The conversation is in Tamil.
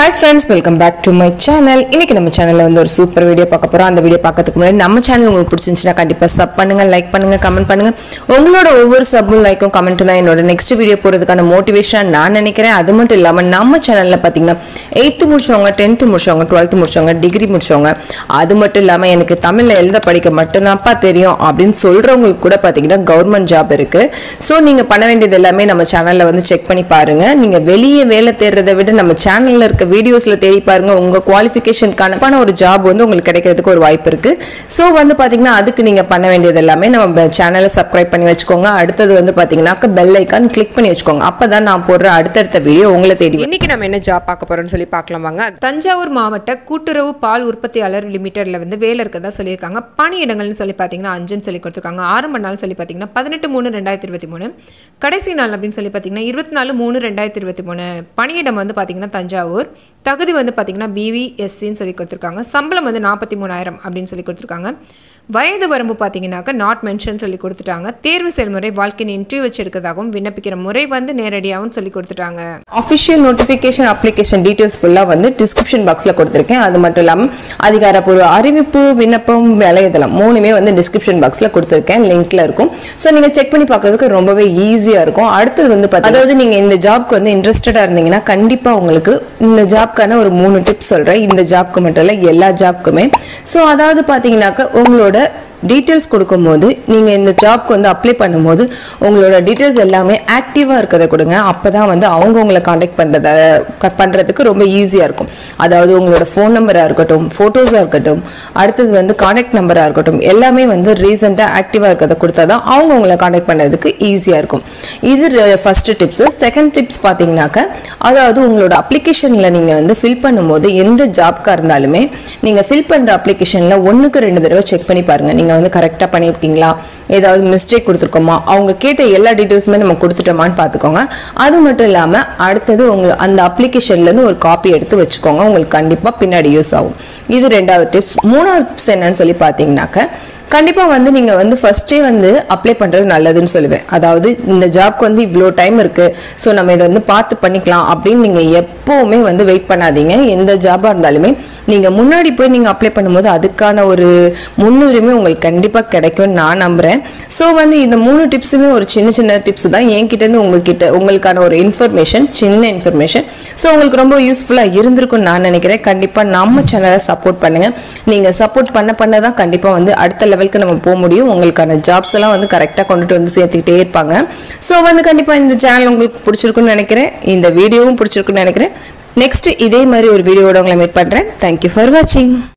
Hi friends welcome back to my channel இன்னைக்கு நம்ம சேனலில் வந்து ஒரு சூப்பர் வீடியோ பார்க்க போகிறோம் அந்த வீடியோ பார்க்கறதுக்கு முன்னாடி நம்ம சேனல் உங்களுக்கு பிடிச்சிருந்துச்சுன்னா கண்டிப்பாக சப் பண்ணுங்க லைக் பண்ணுங்க கமெண்ட் பண்ணுங்க உங்களோட ஒவ்வொரு சப்பும் லைக்கும் கமெண்ட்டும் தான் என்னோட நெக்ஸ்ட் வீடியோ போகிறதுக்கான மோட்டிவேஷனாக நான் நினைக்கிறேன் அது மட்டும் இல்லாமல் நம்ம சேனலில் பார்த்தீங்கன்னா எயித்து முடிச்சவங்க டென்த்து முடிச்சவங்க டுவெல்த்து முடிச்சவங்க டிகிரி முடிச்சவங்க அது மட்டும் இல்லாமல் எனக்கு தமிழில் எழுத படிக்க மட்டும்தான்ப்பா தெரியும் அப்படின்னு சொல்கிறவங்களுக்கு கூட பார்த்தீங்கன்னா கவர்மெண்ட் ஜாப் இருக்குது ஸோ நீங்கள் பண்ண வேண்டியது எல்லாமே நம்ம சேனலில் வந்து செக் பண்ணி பாருங்க நீங்கள் வெளியே வேலை தேடுறதை விட நம்ம சேனலில் இருக்க வீடியோஸில் தேடி பாருங்க உங்கள் குவாலிஃபிகேஷனுக்கான ஒரு ஜாப் வந்து உங்களுக்கு கிடைக்கிறதுக்கு ஒரு வாய்ப்பு இருக்குது ஸோ வந்து பார்த்தீங்கன்னா அதுக்கு நீங்கள் பண்ண வேண்டியது எல்லாமே நம்ம சேனலை சப்ஸ்கிரைப் பண்ணி வச்சுக்கோங்க அடுத்தது வந்து பார்த்தீங்கன்னாக்க பெல் ஐக்கான் கிளிக் பண்ணி வச்சுக்கோங்க அப்போ தான் நான் போடுற அடுத்தடுத்த வீடியோ உங்களை தேடி வரும். இன்னைக்கு நம்ம என்ன ஜாப் பார்க்க போறோம்னு சொல்லி பார்க்கலாம் வாங்க தஞ்சாவூர் மாவட்ட கூட்டுறவு பால் உற்பத்தியாளர் லிமிடெட்ல வந்து வேலை இருக்கதா சொல்லியிருக்காங்க பணியிடங்கள்னு சொல்லி பார்த்தீங்கன்னா அஞ்சுன்னு சொல்லி கொடுத்துருக்காங்க ஆரம்ப நாள் சொல்லி பார்த்தீங்கன்னா பதினெட்டு மூணு ரெண்டாயிரத்தி இருபத்தி மூணு கடைசி நாள் அப்படின்னு சொல்லி பார்த்தீங்கன்னா இருபத்தி நாலு மூணு ரெண்டாயிரத்தி இருபத்தி மூணு பணியிடம் வந்து பார்த்தீங்கன்னா தஞ்சாவூர் தகுதி வந்து பார்த்தீங்கன்னா பிவிஎஸ்சின்னு சொல்லி கொடுத்துருக்காங்க சம்பளம் வந்து நாற்பத்தி மூணாயிரம் அப்படின்னு சொல்லி கொடுத்துருக்காங்க வயது வரம்பு பார்த்தீங்கன்னாக்கா நாட் மென்ஷன் சொல்லி கொடுத்துட்டாங்க தேர்வு செயல்முறை வாழ்க்கையின் இன்டர்வியூ வச்சு எடுக்கிறதாகவும் விண்ணப்பிக்கிற முறை வந்து நேரடியாகவும் சொல்லி கொடுத்துட்டாங்க அஃபிஷியல் நோட்டிஃபிகேஷன் அப்ளிகேஷன் டீட்டெயில்ஸ் ஃபுல்லாக வந்து டிஸ்கிரிப்ஷன் பாக்ஸில் கொடுத்துருக்கேன் அது மட்டும் இல்லாமல் அதிகாரப்பூர்வ அறிவிப்பு விண்ணப்பம் விலையதளம் மூணுமே வந்து டிஸ்கிரிப்ஷன் பாக்ஸில் கொடுத்துருக்கேன் லிங்க்ல இருக்கும் ஸோ நீங்கள் செக் பண்ணி பார்க்குறதுக்கு ரொம்பவே ஈஸியாக இருக்கும் அடுத்தது வந்து பார்த்தா அதாவது நீங்கள் இந்த ஜாப்க்கு வந்து இன்ட்ரெஸ்டடாக இருந்தீங்கன்னா கண்டிப்பாக உங்களுக்கு இந்த ஜாப்க்கான ஒரு மூணு டிப்ஸ் சொல்கிறேன் இந்த ஜாப்க்கு மட்டும் இல்லை எல்லா ஜாப்க்குமே ஸோ அதாவது பார்த்தீங்கன்னாக்க உங்களோட டீட்டெயில்ஸ் கொடுக்கும்போது நீங்கள் இந்த ஜாப்க்கு வந்து அப்ளை பண்ணும்போது உங்களோட டீட்டெயில்ஸ் எல்லாமே ஆக்டிவாக இருக்கிறத கொடுங்க அப்போ தான் வந்து அவங்க உங்களை காண்டாக்ட் பண்ணுறத பண்ணுறதுக்கு ரொம்ப ஈஸியாக இருக்கும் அதாவது உங்களோட ஃபோன் நம்பராக இருக்கட்டும் ஃபோட்டோஸாக இருக்கட்டும் அடுத்தது வந்து காண்டாக்ட் நம்பராக இருக்கட்டும் எல்லாமே வந்து ரீசெண்டாக ஆக்டிவாக இருக்கிறத கொடுத்தா தான் அவங்க உங்களை காண்டாக்ட் பண்ணுறதுக்கு ஈஸியாக இருக்கும் இது ஃபஸ்ட்டு டிப்ஸு செகண்ட் டிப்ஸ் பார்த்தீங்கன்னாக்க அதாவது உங்களோட அப்ளிகேஷனில் நீங்கள் வந்து ஃபில் பண்ணும்போது எந்த ஜாப்க்காக இருந்தாலுமே நீங்கள் ஃபில் பண்ணுற அப்ளிகேஷனில் ஒன்றுக்கு ரெண்டு தடவை செக் பண்ணி பாருங்கள் நீங்கள் வந்து கரெக்டாக பண்ணியிருக்கீங்களா ஏதாவது மிஸ்டேக் கொடுத்துருக்கோமா அவங்க கேட்ட எல்லா டீட்டெயில்ஸுமே நம்ம கொடுத்துட்டோமான்னு பார்த்துக்கோங்க அது மட்டும் இல்லாமல் அடுத்தது உங்க அந்த அப்ளிகேஷன்லேருந்து ஒரு காப்பி எடுத்து வச்சுக்கோங்க உங்களுக்கு கண்டிப்பாக பின்னாடி யூஸ் ஆகும் இது ரெண்டாவது டிப்ஸ் மூணாவது டிப்ஸ் என்னன்னு சொல்லி பார்த்தீங்கன்னாக்க கண்டிப்பாக வந்து நீங்கள் வந்து ஃபஸ்ட்டே வந்து அப்ளை பண்ணுறது நல்லதுன்னு சொல்லுவேன் அதாவது இந்த ஜாப்க்கு வந்து இவ்வளோ டைம் இருக்குது ஸோ நம்ம இதை வந்து பார்த்து பண்ணிக்கலாம் அப்படின்னு நீங்கள் எப்போவுமே வந்து வெயிட் பண்ணாதீங்க எந்த ஜாபாக இருந்தாலுமே நீங்கள் முன்னாடி போய் நீங்கள் அப்ளை பண்ணும்போது அதுக்கான ஒரு முன்னுரிமை உங்களுக்கு கண்டிப்பாக கிடைக்கும்னு நான் நம்புகிறேன் ஸோ வந்து இந்த மூணு டிப்ஸுமே ஒரு சின்ன சின்ன டிப்ஸ் தான் என்கிட்டேருந்து உங்ககிட்ட உங்களுக்கான ஒரு இன்ஃபர்மேஷன் சின்ன இன்ஃபர்மேஷன் ஸோ உங்களுக்கு ரொம்ப யூஸ்ஃபுல்லாக இருந்திருக்கும்னு நான் நினைக்கிறேன் கண்டிப்பாக நம்ம சேனலை சப்போர்ட் பண்ணுங்கள் நீங்கள் சப்போர்ட் பண்ண பண்ண தான் கண்டிப்பாக வந்து அடுத்த லெவலுக்கு நம்ம போக முடியும் உங்களுக்கான ஜாப்ஸ் எல்லாம் வந்து கரெக்டாக கொண்டுட்டு வந்து சேர்த்துக்கிட்டே இருப்பாங்க ஸோ வந்து கண்டிப்பாக இந்த சேனல் உங்களுக்கு பிடிச்சிருக்குன்னு நினைக்கிறேன் இந்த வீடியோவும் பிடிச்சிருக்குன்னு நினைக்கிறேன் நெக்ஸ்ட் இதே மாதிரி ஒரு வீடியோவோட உங்களை மீட் பண்ணுறேன் தேங்க்யூ ஃபார் வாட்சிங்